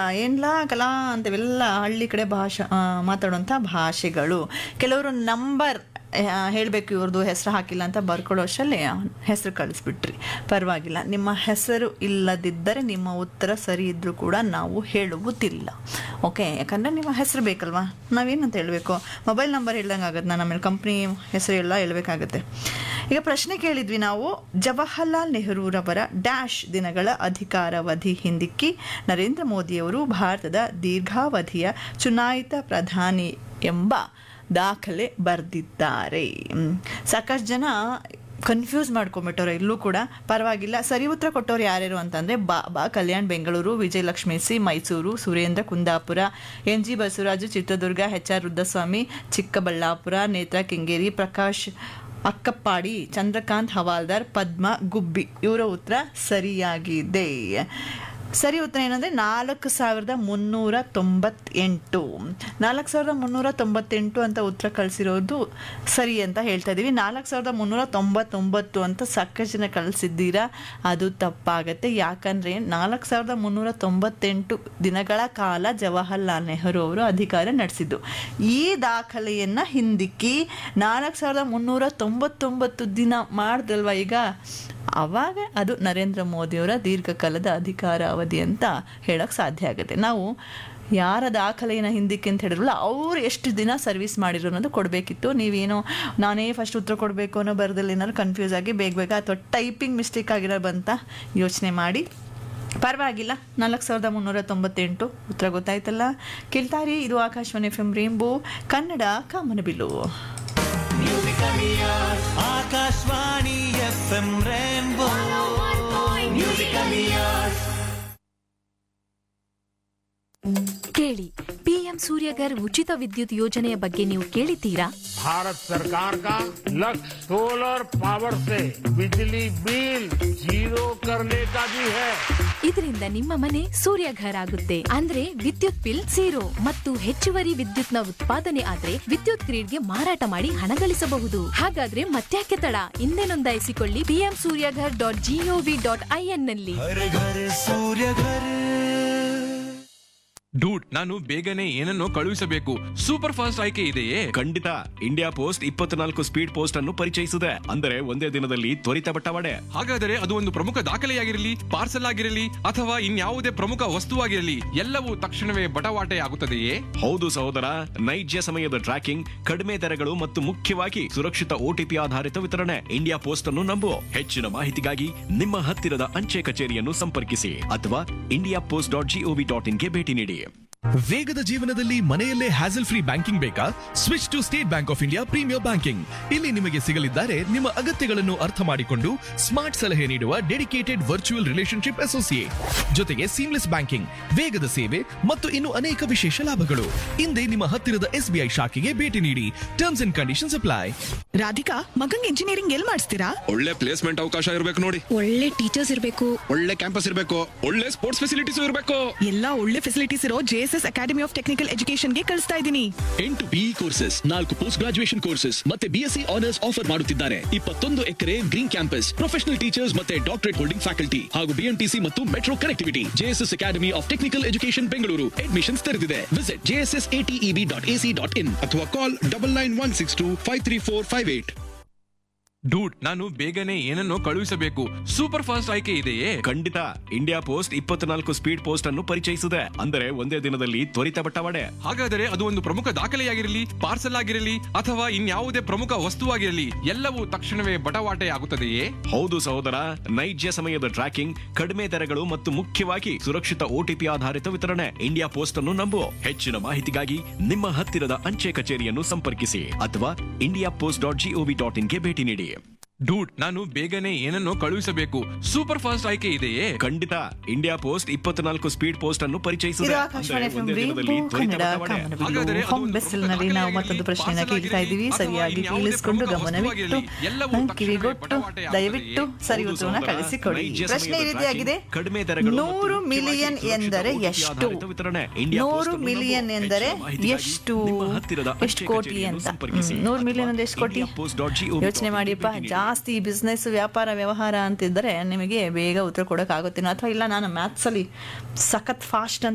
ಏನ್ಲಾ ಕಲಾ ಅಂತವೆಲ್ಲ ಹಳ್ಳಿ ಕಡೆ ಭಾಷೆ ಮಾತಾಡುವಂಥ ಭಾಷೆಗಳು ಕೆಲವರು ನಂಬರ್ ಹೇಳಬೇಕು ಇವ್ರದ್ದು ಹೆಸರು ಹಾಕಿಲ್ಲ ಅಂತ ಬರ್ಕೊಳ್ಳೋ ಅಷ್ಟರಲ್ಲಿ ಹೆಸರು ಕಳಿಸ್ಬಿಟ್ರಿ ಪರವಾಗಿಲ್ಲ ನಿಮ್ಮ ಹೆಸರು ಇಲ್ಲದಿದ್ದರೆ ನಿಮ್ಮ ಉತ್ತರ ಸರಿ ಇದ್ದರೂ ಕೂಡ ನಾವು ಹೇಳುವುದಿಲ್ಲ ಓಕೆ ಯಾಕಂದರೆ ನಿಮ್ಮ ಹೆಸರು ಬೇಕಲ್ವಾ ನಾವೇನಂತ ಹೇಳಬೇಕು ಮೊಬೈಲ್ ನಂಬರ್ ಹೇಳ್ದಂಗೆ ಆಗುತ್ತೆ ನಾನು ಆಮೇಲೆ ಕಂಪ್ನಿ ಹೆಸರು ಎಲ್ಲ ಹೇಳಬೇಕಾಗತ್ತೆ ಈಗ ಪ್ರಶ್ನೆ ಕೇಳಿದ್ವಿ ನಾವು ಜವಾಹರ್ಲಾಲ್ ನೆಹರೂರವರ ಡ್ಯಾಶ್ ದಿನಗಳ ಅಧಿಕಾರಾವಧಿ ಹಿಂದಿಕ್ಕಿ ನರೇಂದ್ರ ಮೋದಿಯವರು ಭಾರತದ ದೀರ್ಘಾವಧಿಯ ಚುನಾಯಿತ ಪ್ರಧಾನಿ ಎಂಬ ದಾಖಲೆ ಬರೆದಿದ್ದಾರೆ ಹ್ಮ್. ಸಾಕಷ್ಟು ಜನ ಕನ್ಫ್ಯೂಸ್ ಮಾಡ್ಕೊಂಬಿಟ್ಟವ್ರೆ ಇಲ್ಲೂ ಕೂಡ ಪರವಾಗಿಲ್ಲ ಸರಿ ಉತ್ತರ ಕೊಟ್ಟವ್ರು ಯಾರ್ಯಾರು ಅಂತಂದರೆ Baba Kalyan Bengaluru Vijayalakshmi C Mysuru Surendra Kundapura N G Basavaraju Chitradurga H R Rudraswamy Chikkaballapura Netra Kengeri Prakash ಅಕ್ಕಪ್ಪಾಡಿ Chandrakant ಹವಾಲ್ದಾರ್ ಪದ್ಮ ಗುಬ್ಬಿ ಇವರ ಉತ್ತರ ಸರಿಯಾಗಿದೆ ಸರಿ ಉತ್ತರ ಏನಂದರೆ ನಾಲ್ಕು ಸಾವಿರದ ಮುನ್ನೂರ ತೊಂಬತ್ತೆಂಟು ನಾಲ್ಕು ಸಾವಿರದ ಮುನ್ನೂರ ತೊಂಬತ್ತೆಂಟು ಅಂತ ಉತ್ತರ ಕಳಿಸಿರೋದು ಸರಿ ಅಂತ ಹೇಳ್ತಾ ಇದ್ದೀವಿ ನಾಲ್ಕು ಸಾವಿರದ ಮುನ್ನೂರ ತೊಂಬತ್ತೊಂಬತ್ತು ಅಂತ ಸಾಕಷ್ಟು ಜನ ಕಳಿಸಿದ್ದೀರಾ ಅದು ತಪ್ಪಾಗತ್ತೆ ಯಾಕಂದರೆ ನಾಲ್ಕು ಸಾವಿರದ ಮುನ್ನೂರ ತೊಂಬತ್ತೆಂಟು ದಿನಗಳ ಕಾಲ ಜವಾಹರ್ಲಾಲ್ ನೆಹರು ಅವರು ಅಧಿಕಾರ ನಡೆಸಿದ್ದು ಈ ದಾಖಲೆಯನ್ನು ಹಿಂದಿಕ್ಕಿ ನಾಲ್ಕು ಸಾವಿರದ ಮುನ್ನೂರ ತೊಂಬತ್ತೊಂಬತ್ತು ದಿನ ಮಾಡ್ದಲ್ವ ಈಗ ಆವಾಗ ಅದು ನರೇಂದ್ರ ಮೋದಿಯವರ ದೀರ್ಘಕಾಲದ ಅಧಿಕಾರ ಅವಧಿ ಅಂತ ಹೇಳಕ್ಕೆ ಸಾಧ್ಯ ಆಗುತ್ತೆ ನಾವು ಯಾರ ದಾಖಲೆಯನ್ನು ಹಿಂದಕ್ಕೆ ಅಂತ ಹೇಳಿರಲ್ಲ ಅವ್ರು ಎಷ್ಟು ದಿನ ಸರ್ವಿಸ್ ಮಾಡಿರೋ ಅನ್ನೋದು ಕೊಡಬೇಕಿತ್ತು ನೀವೇನೋ ನಾನೇ ಫಸ್ಟ್ ಉತ್ತರ ಕೊಡಬೇಕು ಅನ್ನೋ ಬರದಲ್ಲಿ ಏನಾದ್ರು ಕನ್ಫ್ಯೂಸ್ ಆಗಿ ಬೇಗ ಬೇಗ ಅಥವಾ ಟೈಪಿಂಗ್ ಮಿಸ್ಟೇಕ್ ಆಗಿರೋ ಬಂತ ಯೋಚನೆ ಮಾಡಿ ಪರವಾಗಿಲ್ಲ ನಾಲ್ಕು ಸಾವಿರದ ಮುನ್ನೂರ ತೊಂಬತ್ತೆಂಟು ಉತ್ತರ ಗೊತ್ತಾಯ್ತಲ್ಲ ಕೇಳ್ತಾರಿ ಇದು Akashvani F M rainbow Kannada ಕಾಮನಬಿಲ್ಲು Akashvani F M rainbow musical years ಕೇಳಿ ಪಿಎಂ ಸೂರ್ಯಗರ್ ಉಚಿತ ವಿದ್ಯುತ್ ಯೋಜನೆಯ ಬಗ್ಗೆ ನೀವು ಕೇಳಿದ್ದೀರಾ भारत सरकार का लक्ष्य सोलर पावर से बिजली बिल जीरो करने का भी है ಇದರಿಂದ ನಿಮ್ಮ ಮನೆ ಸೂರ್ಯಘರ್ ಆಗುತ್ತೆ ಅಂದ್ರೆ ವಿದ್ಯುತ್ ಬಿಲ್ ಝೀರೋ ಮತ್ತು ಹೆಚ್ಚುವರಿ ವಿದ್ಯುತ್ನ ಉತ್ಪಾದನೆ ಆದ್ರೆ ವಿದ್ಯುತ್ ಗ್ರಿಡ್ಗೆ ಮಾರಾಟ ಮಾಡಿ ಹಣ ಗಳಿಸಬಹುದು ಹಾಗಾದ್ರೆ ಮತ್ತ್ಯಾಕೆ ತಡ ಹಿಂದೆ ನೋಂದಾಯಿಸಿಕೊಳ್ಳಿ PM Suryaghar dot GOV dot IN ನಲ್ಲಿ ಹರ ಘರ ಸೂರ್ಯ ಘರ ಡೂಡ್ ನಾನು ಬೇಗನೆ ಏನನ್ನೋ ಕಳುಹಿಸಬೇಕು ಸೂಪರ್ ಫಾಸ್ಟ್ ಆಯ್ಕೆ ಇದೆಯೇ ಖಂಡಿತ ಇಂಡಿಯಾ ಪೋಸ್ಟ್ ಇಪ್ಪತ್ನಾಲ್ಕು ಸ್ಪೀಡ್ ಪೋಸ್ಟ್ ಅನ್ನು ಪರಿಚಯಿಸಿದೆ ಅಂದರೆ ಒಂದೇ ದಿನದಲ್ಲಿ ತ್ವರಿತ ಬಟ್ಟವಾಡೆ ಹಾಗಾದರೆ ಅದು ಒಂದು ಪ್ರಮುಖ ದಾಖಲೆಯಾಗಿರಲಿ ಪಾರ್ಸಲ್ ಆಗಿರಲಿ ಅಥವಾ ಇನ್ಯಾವುದೇ ಪ್ರಮುಖ ವಸ್ತುವಾಗಿರಲಿ ಎಲ್ಲವೂ ತಕ್ಷಣವೇ ಬಟವಾಟೆ ಆಗುತ್ತದೆಯೇ ಹೌದು ಸಹೋದರ ನೈಜ ಸಮಯದ ಟ್ರ್ಯಾಕಿಂಗ್ ಕಡಿಮೆ ದರಗಳು ಮತ್ತು ಮುಖ್ಯವಾಗಿ ಸುರಕ್ಷಿತ ಓಟಿಪಿ ಆಧಾರಿತ ವಿತರಣೆ ಇಂಡಿಯಾ ಪೋಸ್ಟ್ ಅನ್ನು ನಂಬು ಹೆಚ್ಚಿನ ಮಾಹಿತಿಗಾಗಿ ನಿಮ್ಮ ಹತ್ತಿರದ ಅಂಚೆ ಕಚೇರಿಯನ್ನು ಸಂಪರ್ಕಿಸಿ ಅಥವಾ India post dot GOV dot ಇನ್ಗೆ ಭೇಟಿ ನೀಡಿ ವೇಗದ ಜೀವನದಲ್ಲಿ ಮನೆಯಲ್ಲೇ ಹ್ಯಾಸಲ್ ಫ್ರೀ ಬ್ಯಾಂಕಿಂಗ್ ಬೇಕಾ switch to State Bank of India premier banking ಇಲ್ಲಿ ನಿಮಗೆ ಸಿಗಲಿದ್ದಾರೆ ನಿಮ್ಮ ಅಗತ್ಯಗಳನ್ನು ಅರ್ಥ ಮಾಡಿಕೊಂಡು ಸ್ಮಾರ್ಟ್ ಸಲಹೆ ನೀಡುವ ಡೆಡಿಕೇಟೆಡ್ ವರ್ಚುವಲ್ ರಿಲೇಶನ್ಶಿಪ್ ಅಸೋಸಿಯೇಟ್ ಜೊತೆಗೆ ಸೀಮ್ಲೆಸ್ ಬ್ಯಾಂಕಿಂಗ್ ವೇಗದ ಸೇವೆ ಮತ್ತು ಇನ್ನು ಅನೇಕ ವಿಶೇಷ ಲಾಭಗಳು ಹಿಂದೆ ನಿಮ್ಮ ಹತ್ತಿರದ ಎಸ್ಬಿಐ ಶಾಖೆಗೆ ಭೇಟಿ ನೀಡಿ terms and conditions apply Radhika ಮಗಂಗ್ ಇಂಜಿನಿಯರಿಂಗ್ ಎಲ್ ಮಾಡಿಸ್ತೀರಾ ಒಳ್ಳೆ ಪ್ಲೇಸ್ಮೆಂಟ್ ಅವಕಾಶ ಇರಬೇಕು ನೋಡಿ ಒಳ್ಳೆ ಟೀಚರ್ಸ್ ಇರಬೇಕು ಒಳ್ಳೆ ಕ್ಯಾಂಪಸ್ ಇರಬೇಕು ಒಳ್ಳೆ ಸ್ಪೋರ್ಟ್ಸ್ ಫೆಸಿಲಿಟೀಸ್ ಇರಬೇಕು ಎಲ್ಲಾ ಒಳ್ಳೆ ಫೆಸಿಲಿಟೀಸ್ ಇರೋ ಜೆಎಸ್ಎಸ್ ಅಕಾಡೆಮಿ ಆಫ್ ಟೆಕ್ನಿಕಲ್ ಎಜುಕೇಶನ್ಗೆ ಕಳಿಸ್ತಾ ಇದ್ದೀನಿ ಎಂಟು ಬಿಇ ಕೋರ್ಸಸ್ ನಾಲ್ಕು ಪೋಸ್ಟ್ ಗ್ರಾಜುಯೇಷನ್ ಕೋರ್ಸಸ್ ಮತ್ತೆ ಬಿಎಸ್ಸಿ ಆನರ್ಸ್ ಆಫರ್ ಮಾಡುತ್ತಿದ್ದಾರೆ ಇಪ್ಪತ್ತೊಂದು acre green campus professional teachers ಮತ್ತೆ ಡಾಕ್ಟರೇಟ್ ಹೋಲ್ಡಿಂಗ್ ಫ್ಯಾಕಲ್ಟಿ ಹಾಗೂ ಬಿಎಂಟಿಸಿ ಮತ್ತು metro connectivity JSS academy of technical education Bengaluru admissions ತೆರೆದಿದೆ visit JSS ATEB dot AC dot in ಅಥವಾ call double nine one six two five three four five eight dude ನಾನು ಬೇಗನೆ ಏನನ್ನೋ ಕಳುಹಿಸಬೇಕು super fast ಆಯ್ಕೆ ಇದೆಯೇ ಖಂಡಿತ ಇಂಡಿಯಾ ಪೋಸ್ಟ್ ಇಪ್ಪತ್ನಾಲ್ಕು ಸ್ಪೀಡ್ ಪೋಸ್ಟ್ ಅನ್ನು ಪರಿಚಯಿಸಿದೆ ಅಂದರೆ ಒಂದೇ ದಿನದಲ್ಲಿ ತ್ವರಿತ ಬಟ್ಟವಾಡೆ ಹಾಗಾದರೆ ಅದು ಒಂದು ಪ್ರಮುಖ ದಾಖಲೆಯಾಗಿರಲಿ ಪಾರ್ಸಲ್ ಆಗಿರಲಿ ಅಥವಾ ಇನ್ಯಾವುದೇ ಪ್ರಮುಖ ವಸ್ತುವಾಗಿರಲಿ ಎಲ್ಲವೂ ತಕ್ಷಣವೇ ಬಟವಾಟೆ ಆಗುತ್ತದೆಯೇ ಹೌದು ಸಹೋದರ ನೈಜ ಸಮಯದ ಟ್ರ್ಯಾಕಿಂಗ್ ಕಡಿಮೆ ದರಗಳು ಮತ್ತು ಮುಖ್ಯವಾಗಿ ಸುರಕ್ಷಿತ ಓಟಿಪಿ ಆಧಾರಿತ ವಿತರಣೆ ಇಂಡಿಯಾ ಪೋಸ್ಟ್ ಅನ್ನು ನಂಬು ಹೆಚ್ಚಿನ ಮಾಹಿತಿಗಾಗಿ ನಿಮ್ಮ ಹತ್ತಿರದ ಅಂಚೆ ಕಚೇರಿಯನ್ನು ಸಂಪರ್ಕಿಸಿ ಅಥವಾ India post dot GOV dot ಇನ್ಗೆ ಭೇಟಿ ನೀಡಿ ಡೂಡ್ ನಾನು ಬೇಗನೆ ಏನನ್ನೋ ಕಳುಹಿಸಬೇಕು ಸೂಪರ್ ಫಾಸ್ಟ್ ಆಯ್ಕೆ ಇದೆಯೇ ಖಂಡಿತ ಇಂಡಿಯಾ ಪೋಸ್ಟ್ ಇಪ್ಪತ್ನಾಲ್ಕು ಸ್ಪೀಡ್ ಪೋಸ್ಟ್ ಅನ್ನು ಪರಿಚಯಿಸಿದೆ ಇದು ಆಕಾಶವಾಣಿ ಅಂದರೆ ಎಫ್ ಎಂ ಒಂದೇ ರೇನ್ಬೋ ದಿನದಲ್ಲಿ ತ್ವರಿತ ಕನ್ನಡ ಬಟ್ಟವಾಡೆ. ಕಾಮನಬಿಲ್ಲು ಹಾಗಾದರೆ ಅದು ಹೋಮ್ ಒಂದು ಬೆಸ್ಸಲ್ನಲ್ಲಿ ನಾವು ಮತ್ತೊಂದು ಪ್ರಶ್ನೆಯನ್ನ ಕೇಳ್ತಾ ಇದ್ದೀವಿ ಸರಿಯಾಗಿ ಕೇಳಿಸ್ಕೊಂಡು ಗಮನವಿಟ್ಟು ಕಿವಿಗೊಟ್ಟು ದಯವಿಟ್ಟು ಸರಿ ಉತ್ತರವನ್ನು ಕಳಿಸಿಕೊಡಿ ನೈಜ ಪ್ರಶ್ನೆ ಈ ಸಮಯದ ರೀತಿಯಾಗಿದೆ tracking, ಕಡಿಮೆ ದರಗಳು ಮತ್ತು ನೂರು ಮುಖ್ಯವಾಗಿ ಮಿಲಿಯನ್ ಸುರಕ್ಷಿತ ಎಂದರೆ OTP ಎಷ್ಟು ಆಧಾರಿತ ವಿತರಣೆ. ಇಂಡಿಯಾ ನೂರು ಪೋಸ್ಟ್ ಅನ್ನು ಮಿಲಿಯನ್ ನಂಬು. ಎಂದರೆ ಹೆಚ್ಚಿನ ಮಾಹಿತಿಗಾಗಿ ಎಷ್ಟು ನಿಮ್ಮ ಹತ್ತಿರದ ಎಷ್ಟು ಅಂಚೆ ಕೋಟಿ ಕಚೇರಿಯನ್ನು ಅಂತ ಸಂಪರ್ಕಿಸಿ. ಹ್ಮ್, ನೂರು ಮಿಲಿಯನ್ ಅಂದ್ರೆ ಎಷ್ಟು crore India post dot GOV ಯೋಚನೆ ಡಾಟ್ ಮಾಡಿಯಪ್ಪ ಭೇಟಿ ನೀಡಿ. ಜಾಸ್ತಿ ಬಿಸ್ನೆಸ್ ವ್ಯಾಪಾರ ವ್ಯವಹಾರ ಅಂತಿದ್ದರೆ ನಿಮಗೆ ಬೇಗ ಉತ್ತರ ಕೊಡೋಕ್ಕಾಗುತ್ತೇನೋ ಅಥವಾ ಇಲ್ಲ ನಾನು ಮ್ಯಾಥ್ಸಲ್ಲಿ ಸಖತ್ ಫಾಸ್ಟ್ ಅಂತ